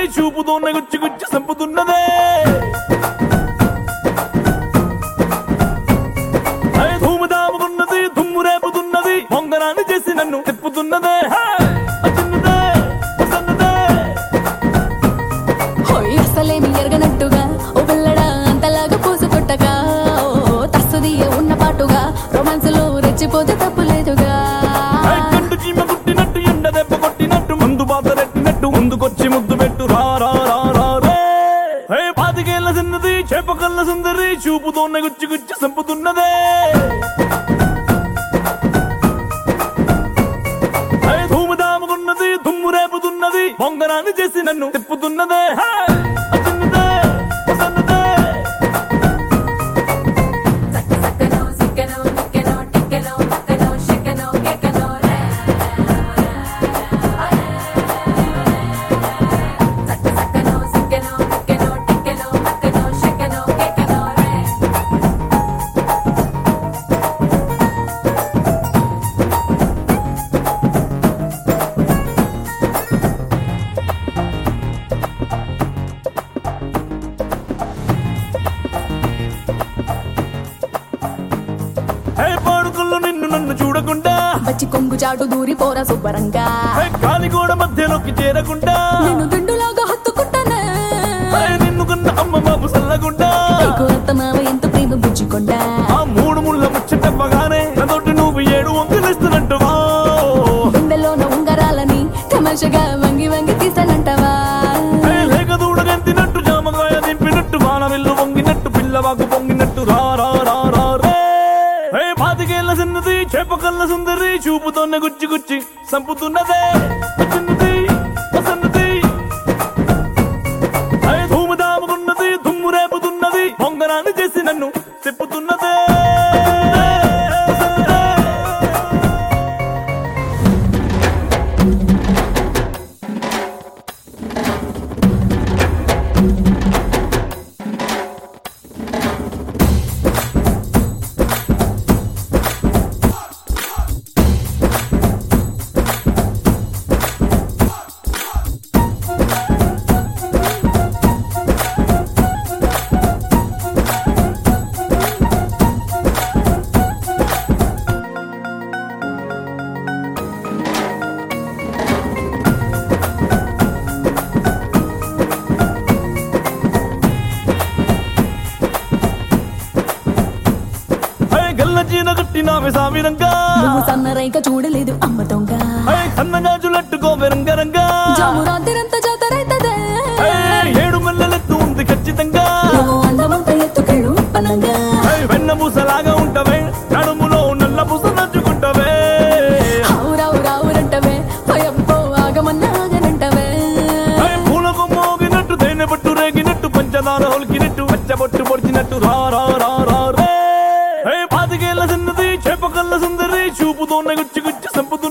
చూపుతోనే గుచ్చి గుచ్చి సంపుతున్నదే అరే ధూమధాముకున్నది దుమ్ము రేపుతున్నది పొంగరాన్ని చేసి నన్ను తిప్పుతున్నదే హే! వచ్చిన్నదే, వస్తున్నదే. హోయ్ అసలేమి ఎరగనట్టుగా ఓ పిల్లడా అంతలాగా పూసు కొట్టగా ఓ తస్సుదియ ఉన్న పాటుగా రొమాన్స్ లో రెచ్చిపోతే తప్పులేదుగా హే! కండు చీమ కుట్టినట్టు ఎండ దెబ్బ కొట్టినట్టు మందు బాత రెట్టినట్టు ముందుకొచ్చి ముద్దు పెట్టు రా రా రా రా రే హే పాతికేళ్ల చిన్నది చేపకల్ల సుందరి చూపుతోనే గుచ్చి గుచ్చి సంపుతున్నదే హే ధూమధాముకున్నది దుమ్ము రేపుతున్నది పొంగరాన్ని చేసి నన్ను తిప్పుతున్నదే హే! వచ్చిన్నదే, వస్తున్నదే. సక్కనో సిక్కనో నిక్కనో టిక్కనో మక్కనో షక్కనో కెక్కనో రే సక్కనో సిక్కనో నిక్కనో టిక్కనో మక్కనో షక్కనో కెక్కనో రే హే పాడుకుల్లో నిన్ను నన్ను చూడకుండా వచ్చి కొంగు చాటు దూరి పోరా శుభ్రంగా హే కాలిగోడ మధ్యలోకి చేరకుండా నేను దిండులాగా హత్తుకుంటానే హే నిన్ను కన్న అమ్మ బాబు సల్లగుండా నీకు అత్తమావ ఎంత ప్రేమ బుజ్జుకొండా ఆ మూడు ముళ్ళ ముచ్చటప్పగానే నాతోటి నువ్వు ఏడు వంకలిస్తున్నట్టువా గుండెలోన ఉంగరాలని తమాషగా వంగి వంగి తీసానంటావా హే లేక దూడగెంతినట్టు జామకాయ దింపినట్టు వాన విల్లు వంగినట్టు పిల్లవాకు పొంగినట్టు రా రా రా రా రే హే పాతికేళ్ల చిన్నది చేపకల్ల సుందరి చూపుతోనే గుచ్చి గుచ్చి సంపుతున్నదే చిన్నది వసన్నది హే ధూమధాముకున్నది దుమ్ము రేపుతున్నది పొంగరాన్ని చేసి నన్ను తిప్పుతున్నదే వసన్నదే. హే గల్ల చీన కట్టినావే సామిరంగా నువ్వు సన్నరైక చూడలేదు అమ్మ దొంగ హే కన్నగాజులట్టుకోవే రంగరంగా జాము రాత్రిరంతా జాతరైతదే హే ఏడు మెల్లలెత్తు ఉంది ఖచ్చితంగా నువ్వు అందమంత ఎత్తుకెళ్ళు పనంగా హే వెన్న పూసలాగా ఉంటవే నడుములో నల్ల పూస నచ్చుకుంటవే రావు రావురంటవే భయంపో ఆగమన్నా ఆగనంటవే హే పూలకు మోగినట్టు తేనె పట్టు రేగినట్టు పంచదార ఒలికినట్టు పచ్చబొట్టు పొడిచినట్టు రా రా రా రా రే హే పాతికేళ్ల చిన్నది చేపకల్ల సుందరి చూపుతోనే గుచ్చి గుచ్చి సంపుతు